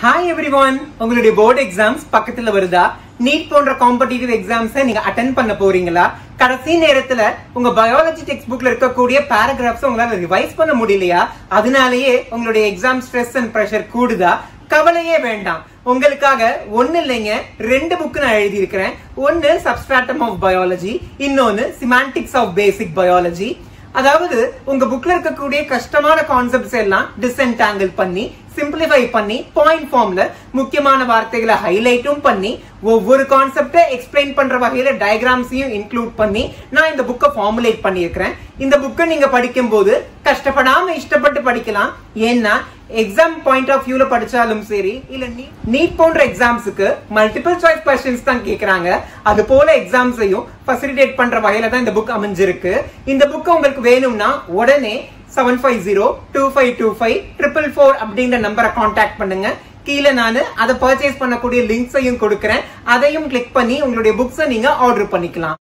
hi everyone உங்களுடைய board exams பக்கத்துல வருதா நீட் போன்ற காம்படிட்டிவ் எக்ஸாம்ஸை நீங்க அட்டன் பண்ண போறீங்களா கடைசி நேரத்துல உங்க பயாலஜி டெக்ஸ்ட் புக்ல இருக்கக்கூடிய பேராகிராஃப்ஸ் உங்களால ரிவைஸ் பண்ண முடியலையா அதனாலேயே உங்களுடைய எக்ஸாம் ஸ்ட்ரெஸ் அண்ட் ப்ரெஷர் கூடுதா கவலையே வேண்டாம் உங்களுக்காக ஒண்ணு இல்லைங்க ரெண்டு புக் நான் எழுதி இருக்கிறேன் ஒன்னு சப்ஸ்ட்ராட்டம் ஆஃப் பயாலஜி இன்னொன்னு சிமாண்டிக்ஸ் ஆஃப் பேசிக் பயாலஜி அதாவது உங்க புக்ல இருக்கக்கூடிய கஷ்டமான கான்செப்ட்ஸ் எல்லாம் டிஸ்என்டாங்கிள் பண்ணி சிம்பிளிஃபை பண்ணி பாயிண்ட் ஃபார்ம்ல முக்கியமான வார்த்தைகளை ஹைலைட்டும் பண்ணி ஒவ்வொரு கான்செப்டை எக்ஸ்பிளைன் பண்ற வகையில டயக்ராம்ஸையும் இன்க்ளூட் பண்ணி நான் இந்த புக்கை ஃபார்முலேட் பண்ணியிருக்கிறேன் இந்த புக்கை நீங்க படிக்கும் போது கஷ்டப்படாம இஷ்டப்பட்டு படிக்கலாம் ஏன்னா எக்ஸாம் பாயிண்ட் ஆஃப் வியூல படிச்சாலும் சரி இல்ல நீட் போன்ற எக்ஸாம்ஸுக்கு மல்டிபிள் சாய்ஸ் கொஸ்டின்ஸ் தான் கேக்குறாங்க அது போல எக்ஸாம்ஸையும் ஃபெசிலிட்டேட் பண்ற வகையில தான் இந்த புக் அமைஞ்சிருக்கு இந்த புக் உங்களுக்கு வேணும்னா உடனே seven five zero two five two five triple four அப்படின்ற நம்பரை கான்டாக்ட் பண்ணுங்க கீழே நான் அதை பர்ச்சேஸ் பண்ணக்கூடிய லிங்க்ஸையும் கொடுக்குறேன் அதையும் கிளிக் பண்ணி உங்களுடைய புக்ஸை நீங்க ஆர்டர் பண்ணிக்கலாம்